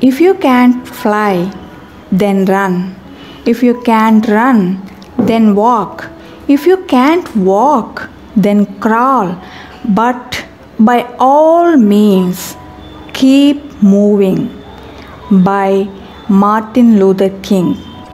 If you can't fly, then run. If you can't run, then walk. If you can't walk, then crawl. But by all means, keep moving. By Martin Luther King.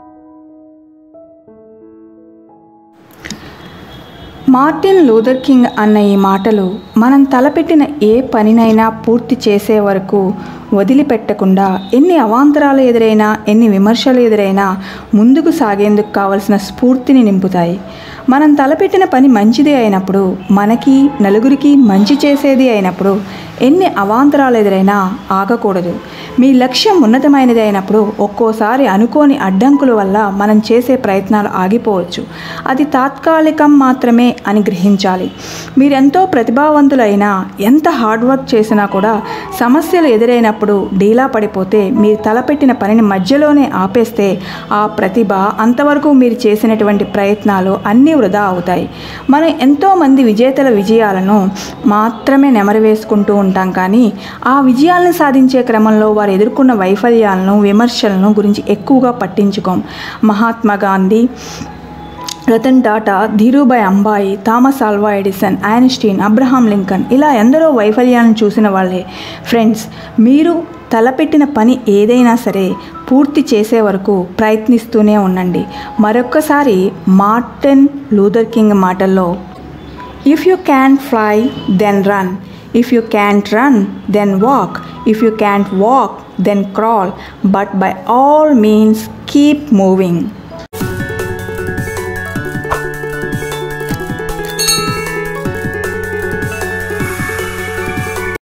Martin Luther King అన్న ఈ మాటలు మనం తలపెట్టిన ఏ పనినైనా పూర్తి చేసే వరకు వదిలిపెట్టకుండా ఎన్ని అవాంతరాలు ఎదురైనా ఎన్ని విమర్శలు ఎదురైనా ముందుకు సాగేందుకు కావలసిన స్ఫూర్తిని నింపుతాయి మనం తలపెట్టిన పని మంచిది అయినప్పుడు మనకి నలుగురికి మంచి చేసేది అయినప్పుడు ఎన్ని అవాంతరాలు ఎదురైనా ఆగకూడదు మీ లక్ష్యం ఉన్నతమైనది అయినప్పుడు ఒక్కోసారి అనుకోని అడ్డంకుల వల్ల మనం చేసే ప్రయత్నాలు ఆగిపోవచ్చు అది తాత్కాలికం మాత్రమే అని గ్రహించాలి మీరెంతో ప్రతిభావంతులైనా ఎంత హార్డ్ వర్క్ చేసినా కూడా సమస్యలు ఎదురైనప్పుడు డీలా పడిపోతే మీరు తలపెట్టిన పనిని మధ్యలోనే ఆపేస్తే ఆ ప్రతిభ అంతవరకు మీరు చేసినటువంటి ప్రయత్నాలు అన్నీ వృధా అవుతాయి మనం ఎంతోమంది విజేతల విజయాలను మాత్రమే నెమరవేసుకుంటూ ఉంటాం కానీ ఆ విజయాలను సాధించే క్రమంలో వారు ఎదుర్కొన్న వైఫల్యాలను విమర్శలను గురించి ఎక్కువగా పట్టించుకోం Mahatma Gandhi Ratan Tata Dhirubhai Ambani Thomas Alva Edison Einstein Abraham Lincoln ఇలా ఎందరో వైఫల్యాలను చూసిన వాళ్ళే ఫ్రెండ్స్ మీరు తలపెట్టిన పని ఏదైనా సరే పూర్తి చేసే వరకు ప్రయత్నిస్తూనే ఉండండి మరొక్కసారి మార్టిన్ లూథర్ కింగ్ మాటల్లో if you can fly then run if you can't run then walk if you can't walk then crawl but by all means keep moving